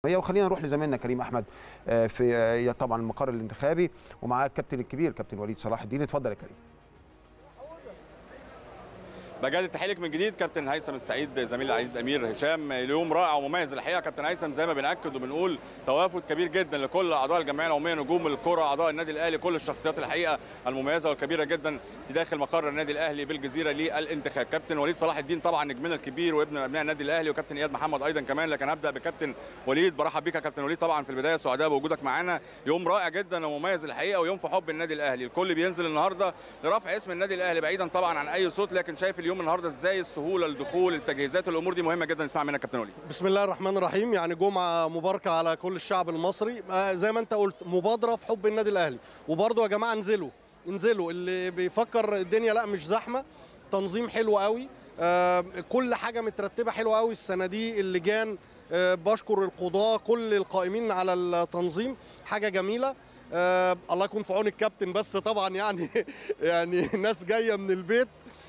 هي وخلينا نروح لزميلنا كريم احمد آه، في آه، طبعا المقر الانتخابي ومعاه الكابتن الكبير كابتن وليد صلاح الدين اتفضل يا كريم بجد تحية من جديد كابتن هيثم السعيد زميلي العزيز امير هشام اليوم رائع ومميز الحقيقه كابتن هيثم زي ما بناكد وبنقول توافد كبير جدا لكل اعضاء الجمعيه العموميه نجوم الكره اعضاء النادي الاهلي كل الشخصيات الحقيقه المميزه والكبيره جدا في داخل مقر النادي الاهلي بالجزيره للانتخاب كابتن وليد صلاح الدين طبعا نجمنا الكبير وابن ابناء النادي الاهلي وكابتن اياد محمد ايضا كمان لكن هبدا بكابتن وليد برحب بيك يا كابتن وليد طبعا في البدايه سعداء بوجودك معانا يوم رائع جدا ومميز الحقيقه ويوم في حب النادي الاهلي الكل بينزل النهارده لرفع اسم النادي الاهلي بعيدا طبعا عن اي صوت لكن شايف اليوم النهارده ازاي السهوله الدخول التجهيزات الامور دي مهمه جدا نسمع منك كابتن وليد بسم الله الرحمن الرحيم يعني جمعة مباركة على كل الشعب المصري آه، زي ما انت قلت مبادرة في حب النادي الأهلي وبرضه يا جماعة انزلوا انزلوا اللي بيفكر الدنيا لا مش زحمة تنظيم حلو قوي آه، كل حاجة مترتبة حلوة قوي السنة دي اللجان آه، بشكر القضاة كل القائمين على التنظيم حاجة جميلة آه، الله يكون في عون الكابتن بس طبعا يعني يعني ناس جاية من البيت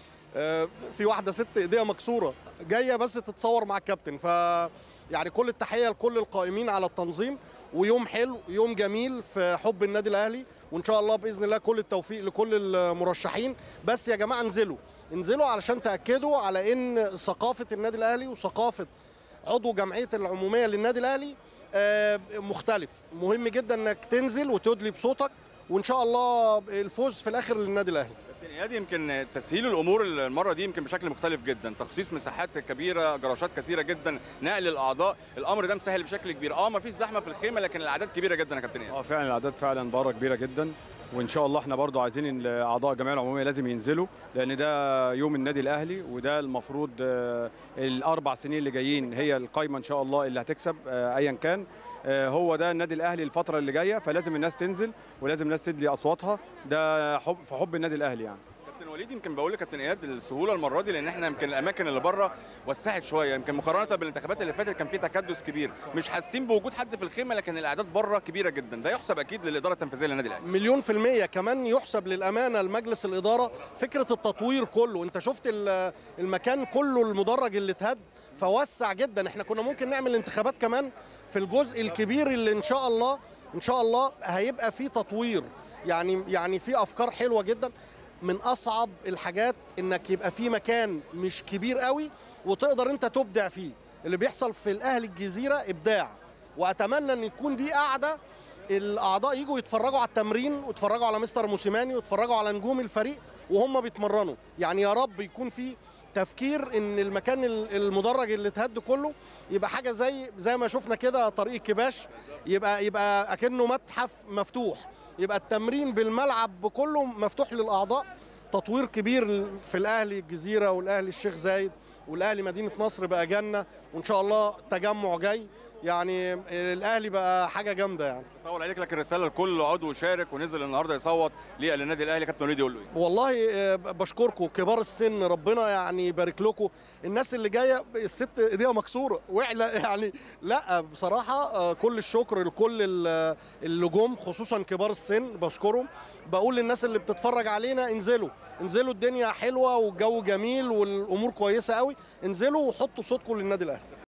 آه، في واحده ست ايديها مكسوره جايه بس تتصور مع الكابتن ف يعني كل التحيه لكل القائمين على التنظيم ويوم حلو يوم جميل في حب النادي الاهلي وان شاء الله باذن الله كل التوفيق لكل المرشحين بس يا جماعه انزلوا انزلوا علشان تاكدوا على ان ثقافه النادي الاهلي وثقافه عضو جمعيه العموميه للنادي الاهلي آه، مختلف مهم جدا انك تنزل وتدلي بصوتك وان شاء الله الفوز في الاخر للنادي الاهلي كابتن اياد يمكن تسهيل الامور المره دي يمكن بشكل مختلف جدا تخصيص مساحات كبيره جراشات كثيره جدا نقل الاعضاء الامر ده مسهل بشكل كبير اه ما فيش زحمه في الخيمه لكن الاعداد كبيره جدا يا كابتن اياد اه فعلا الاعداد فعلا بره كبيره جدا وان شاء الله احنا برضو عايزين ان اعضاء الجمعيه العموميه لازم ينزلوا لان ده يوم النادي الاهلي وده المفروض آه، الاربع سنين اللي جايين هي القايمه ان شاء الله اللي هتكسب آه، ايا كان آه، هو ده النادي الاهلي الفتره اللي جايه فلازم الناس تنزل ولازم الناس تدلي اصواتها ده حب في حب النادي الاهلي يعني كابتن وليد يمكن بقول لكابتن اياد السهوله المره دي لان احنا يمكن الاماكن اللي بره وسعت شويه يمكن مقارنه بالانتخابات اللي فاتت كان في تكدس كبير مش حاسين بوجود حد في الخيمه لكن الاعداد بره كبيره جدا ده يحسب اكيد للاداره التنفيذيه للنادي الاهلي مليون في المية كمان يحسب للأمانة لمجلس الإدارة فكرة التطوير كله أنت شفت ال- المكان كله المدرج اللي اتهد فوسع جدا احنا كنا ممكن نعمل انتخابات كمان في الجزء الكبير اللي إن شاء الله إن شاء الله هيبقى فيه تطوير يعني يعني في أفكار حلوة جدا من أصعب الحاجات إنك يبقى في مكان مش كبير قوي وتقدر أنت تبدع فيه اللي بيحصل في الأهلي الجزيرة إبداع وأتمنى أن يكون دي قاعدة الاعضاء يجوا يتفرجوا على التمرين ويتفرجوا على مستر موسيماني ويتفرجوا على نجوم الفريق وهم بيتمرنوا يعني يا رب يكون في تفكير ان المكان ال- المدرج اللي اتهد كله يبقى حاجه زي زي ما شفنا كده طريق الكباش يبقى يبقى اكنه متحف مفتوح يبقى التمرين بالملعب كله مفتوح للاعضاء تطوير كبير في الاهلي الجزيره والاهلي الشيخ زايد والاهلي مدينه نصر بقى جنه وان شاء الله تجمع جاي يعني الاهلي بقى حاجه جامده يعني طول عليك لكن رساله لكل عضو شارك ونزل النهارده يصوت للنادي الاهلي كابتن وليد يقول له ايه والله آه، بشكركم كبار السن ربنا يعني يبارك لكم الناس اللي جايه الست ايديها مكسوره وعلى يعني لا بصراحه آه، كل الشكر لكل ال- اللي جم خصوصا كبار السن بشكرهم بقول للناس اللي بتتفرج علينا انزلوا انزلوا الدنيا حلوه والجو جميل والامور كويسه قوي انزلوا وحطوا صوتكم للنادي الاهلي